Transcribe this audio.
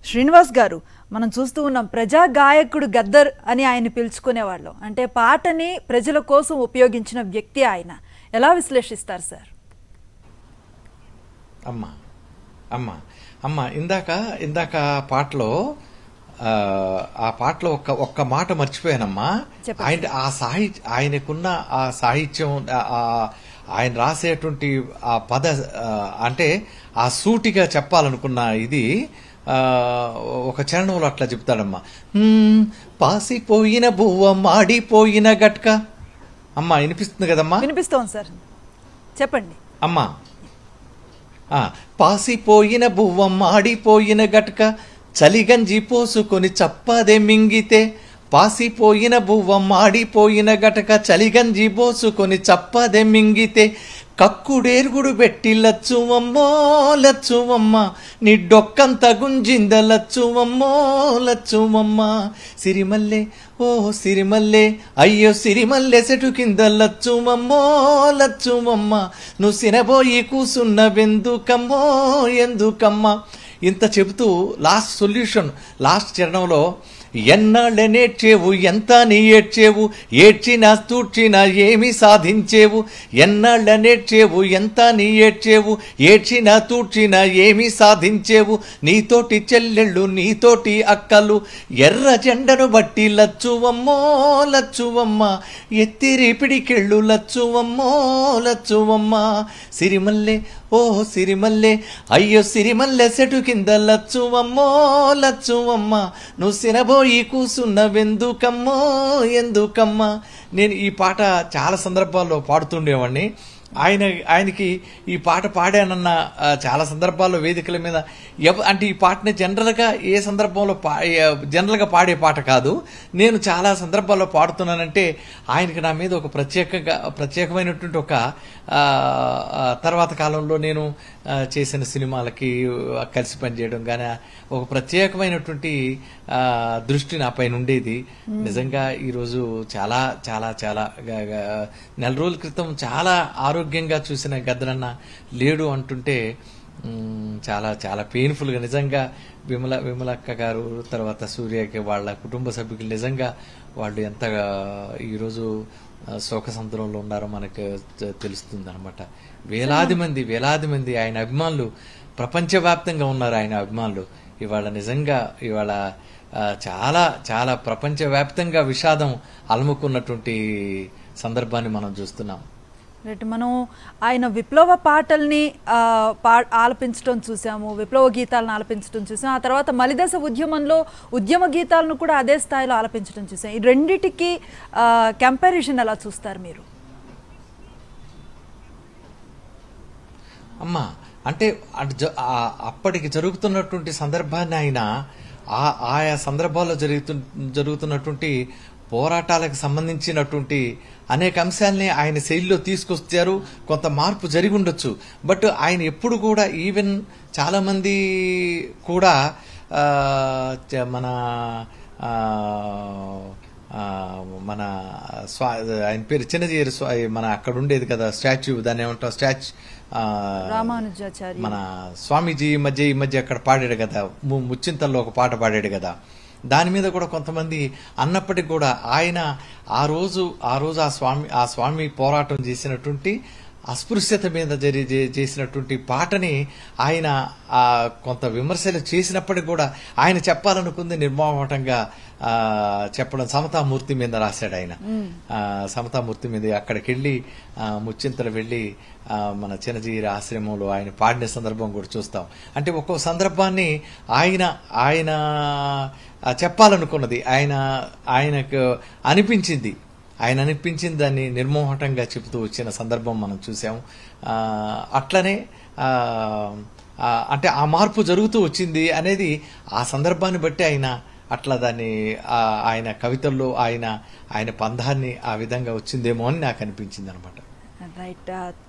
శ్రీనివాస్ గారు మనం చూస్తూ ఉన్నాం ప్రజా గాయకుడు గద్దర్ అని ఆయన పిలుచుకునేవాళ్ళం అంటే పాటని ప్రజల కోసం ఉపయోగించిన వ్యక్తి ఆయన ఎలా విశ్లేషిస్తారు సార్ అమ్మ అమ్మ అమ్మ ఇందాక ఇందాక పాటలో ఆ, ఆ పాటలో ఒక్క ఒక్క మాట మర్చిపోయానమ్మా చెప్పండి. ఆయన ఆ సాహిత్య ఆయనకున్న ఆ సాహిత్యం ఆ- ఆ ఆయన రాసేటువంటి ఆ పద ఆ, అంటే ఆ సూటిగా చెప్పాలనుకున్న ఇది ఆ, ఒక చరణంలో అట్లా చెప్తాడమ్మా "హ్మ్, పాసిపోయిన బువ్వ మాడిపోయిన గట్క అమ్మ వినిపిస్తుంది కదమ్మా వినిపిస్తోంది సార్ చెప్పండి అమ్మా ఆ, పాసిపోయిన బువ్వ మాడిపోయిన గట్క చలిగంజి పోసుకొని చప్పదే మింగితే పాసిపోయిన బువ్వ మాడిపోయిన గటక చలిగంజి పోసుకొని చప్పదే మింగితే కక్కుడేరుగుడు పెట్టి లచ్చువమ్మో లచ్చువమ్మ నిడ్డొక్కంత గుంజింద లచ్చువమ్మో లచ్చువమ్మ సిరిమల్లె ఓ సిరిమల్లె అయ్యో సిరిమల్లె చెటు కింద లచ్చువమ్మో లచ్చువమ్మ నువ్వు సినబోయి కూసున్నవెందుకమ్మో ఎందుకమ్మా ఇంత చెబుతూ లాస్ట్ సొల్యూషన్ లాస్ట్ చరణంలో ఎన్నాళ్ళే నేర్చేవు ఎంత నీ ఏడ్చేవు ఏడ్చినా తూడ్చినా ఏమి సాధించేవు ఎన్నాళ్ళ నేర్చేవు ఎంత నీ ఏడ్చేవు ఏడ్చినా తూడ్చినా ఏమి సాధించేవు నీతోటి చెల్లెళ్ళు నీతోటి అక్కలు ఎర్ర జెండను బట్టి లచ్చువమ్మో లచ్చువమ్మ ఎత్తిరి పిడికెళ్ళు లచ్చువమ్మో లచ్చువమ్మ సిరిమల్లె ఓ సిరిమల్లె అయ్యో సిరిమల్లె సెటు కింద లచ్చువమ్మో లచ్చువమ్మ నువ్వు సినబోయి కూసున్నవెందుకమ్మో ఎందుకమ్మా నేను ఈ పాట చాలా సందర్భాల్లో పాడుతుండేవాడిని ఆయన ఆయనకి ఈ పాట పాడానన్న ఆ, చాలా సందర్భాల్లో వేదికల మీద ఎవ అంటే ఈ పాటని జనరల్గా ఏ సందర్భంలో పా ఏ- జనరల్గా పాడే పాట కాదు నేను చాలా సందర్భాల్లో పాడుతున్నానంటే ఆయనకి నా మీద ఒక ప్రత్యేకంగా ప్రత్యేకమైనటువంటి ఒక ఆ, ఆ, తర్వాత కాలంలో నేను ఆ, చేసిన సినిమాలకి ఆ, కలిసి పనిచేయడం కానీ ఒక ప్రత్యేకమైనటువంటి ఆ, దృష్టి నా పైన ఉండేది నిజంగా ఈరోజు చాలా చాలా చాలా గా- గా- నెల రోజుల క్రితం చాలా ఆరోగ్యంగా చూసిన గద్దరన్న లేడు అంటుంటే మ్, చాలా చాలా పెయిన్ఫుల్గా నిజంగా విమల విమలక్క గారు తర్వాత సూర్యకి వాళ్ళ కుటుంబ సభ్యులు నిజంగా వాళ్ళు ఎంతగా ఈరోజు ఆ, శోక సముద్రంలో ఉన్నారో మనకు తెలుస్తుంది అనమాట వేలాది మంది వేలాది మంది ఆయన అభిమానులు ప్రపంచవ్యాప్తంగా ఉన్నారు ఆయన అభిమానులు ఇవాళ నిజంగా ఇవాళ ఆ, చాలా చాలా ప్రపంచవ్యాప్తంగా విషాదం అలముకున్నటువంటి సందర్భాన్ని మనం చూస్తున్నాం రైట్ మనం ఆయన విప్లవ పాటల్ని ఆ, పా ఆలపించడం చూసాము విప్లవ గీతాలను ఆలపించడం చూసాం ఆ తర్వాత మలిదశ ఉద్యమంలో ఉద్యమ గీతాలను కూడా అదే స్థాయిలో ఆలపించడం చూసాం ఈ రెండిటికి కంపారిజన్ ఎలా చూస్తారు మీరు అమ్మా అంటే అటు జ- ఆ- అప్పటికి జరుగుతున్నటువంటి సందర్భాన్ని ఆయన ఆ ఆయా సందర్భాల్లో జరుగుతు జరుగుతున్నటువంటి పోరాటాలకు సంబంధించినటువంటి అనేక అంశాలని ఆయన శైలిలో తీసుకొచ్చారు కొంత మార్పు జరిగి ఉండొచ్చు బట్ ఆయన ఎప్పుడు కూడా ఈవెన్ చాలా మంది కూడా ఆ, చ- మన ఆ, ఆ, మన స్వా ఆయన పేరు చిన్నజీరు స్వా మన అక్కడ ఉండేది కదా స్టాచ్యూ దాన్ని ఏమంటాం స్టాచ్యూ రామానుజాచార్య మన స్వామీజీ ఈ మధ్య ఈ మధ్య అక్కడ పాడాడు కదా ము- ముచ్చింతల్లో ఒక పాట పాడాడు కదా దాని మీద కూడా కొంతమంది అన్నప్పటికీ కూడా ఆయన ఆ రోజు ఆ రోజు ఆ స్వామి ఆ స్వామి పోరాటం చేసినటువంటి అస్పృశ్యత మీద జరి చే- చేసినటువంటి పాటని ఆయన ఆ కొంత విమర్శలు చేసినప్పటికీ కూడా ఆయన చెప్పాలనుకుంది నిర్మోహటంగా ఆ, చెప్పడం సమతామూర్తి మీద రాశాడు ఆయన ఆ, సమతామూర్తి మీద అక్కడికి వెళ్ళి ఆ, ముచ్చింతలు వెళ్ళి ఆ, మన చిన్నజీరి ఆశ్రమంలో ఆయన పాడిన సందర్భం కూడా చూస్తాం అంటే ఒక్కో సందర్భాన్ని ఆయన ఆయన ఆ, చెప్పాలనుకున్నది ఆయన ఆయనకు అనిపించింది ఆయన అనిపించింది దాన్ని నిర్మోహటంగా చెబుతూ వచ్చిన సందర్భం మనం చూసాం ఆ, అట్లనే ఆ, ఆ, అంటే ఆ మార్పు జరుగుతూ వచ్చింది అనేది ఆ సందర్భాన్ని బట్టి ఆయన అట్లా దాన్ని ఆ, ఆయన కవితల్లో ఆయన ఆయన పందాన్ని ఆ విధంగా వచ్చిందేమో అని నాకు అనిపించింది అనమాట రైట్